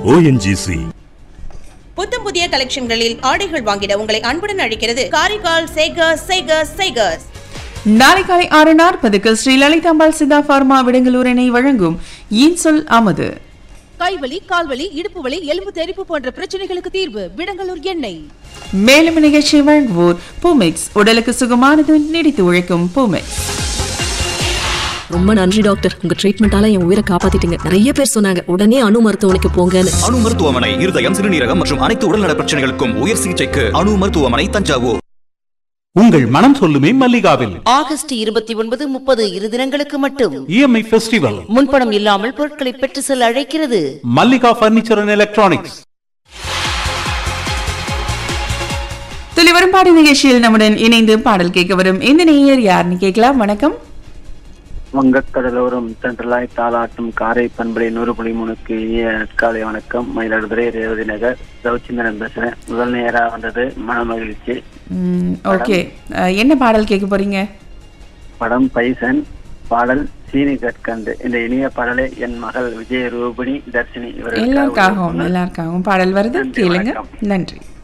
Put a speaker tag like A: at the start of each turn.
A: ONGC
B: புத்தம் புதிய கலெக்ஷன்களில் ஆடைகள் வாங்கிட உங்களை அன்புடன் அழைக்கிறது காரைக்கால் சேகர்ஸ் சேகர்ஸ் சேகர்ஸ்
C: நாளை காலை ஆறு நாற்பதுக்கு ஸ்ரீ லலிதாம்பாள் சித்தா பார்மா விடங்களூர் இணை வழங்கும் இன்சொல் அமது
D: கைவலி கால்வலி இடுப்பு வலி எலும்பு தெறிப்பு போன்ற பிரச்சனைகளுக்கு தீர்வு விடங்கலூர் எண்ணெய்
C: மேலும் நிகழ்ச்சி வழங்குவோர் பூமெக்ஸ் உடலுக்கு சுகமானது நீடித்து உழைக்கும் பூமெக்ஸ்
E: ரொம்ப நன்றி டாக்டர் உங்க ட்ரீட்மெண்டால என் உயிரை காப்பாத்திட்டீங்க நிறைய பேர் சொன்னாங்க உடனே அணு மருத்துவமனைக்கு போங்கன்னு
F: அணு மருத்துவமனை இருதயம் சிறுநீரகம் மற்றும் அனைத்து உடல்நல பிரச்சனைகளுக்கும் உயர் சிகிச்சைக்கு அணு மருத்துவமனை தஞ்சாவூர்
G: உங்கள் மனம் சொல்லுமே மல்லிகாவில்
H: ஆகஸ்ட் இருபத்தி ஒன்பது முப்பது இரு தினங்களுக்கு மட்டும்
G: இஎம்ஐ ஃபெஸ்டிவல்
H: முன்பணம் இல்லாமல் பொருட்களை பெற்று செல்ல அழைக்கிறது
G: மல்லிகா பர்னிச்சர் அண்ட் எலக்ட்ரானிக்ஸ்
C: துளிவரும் பாடி நிகழ்ச்சியில் நம்முடன் இணைந்து பாடல் கேட்க வரும் இந்த நேயர் யாருன்னு கேட்கலாம் வணக்கம்
I: வங்கக்கடலோரம் சென்ட்ரலாய் தாளாட்டும் காரை பண்பலை நூறு புள்ளி மூணுக்கு இனிய காலை வணக்கம் மயிலாடுதுறை ரேவதி நகர் ரவிச்சந்திரன் பேசுறேன் முதல் நேரா வந்தது மன மகிழ்ச்சி
C: ஓகே என்ன பாடல் கேட்க போறீங்க
I: படம் பைசன் பாடல் சீனி கற்கண்டு இந்த இனிய பாடலை என் மகள் விஜய ரூபிணி தர்ஷினி இவர்களுக்காக
C: எல்லாருக்காகவும் எல்லாருக்காகவும் பாடல் வருது
I: நன்றி,
C: கேளுங்க
I: வணக்கம்.
C: நன்றி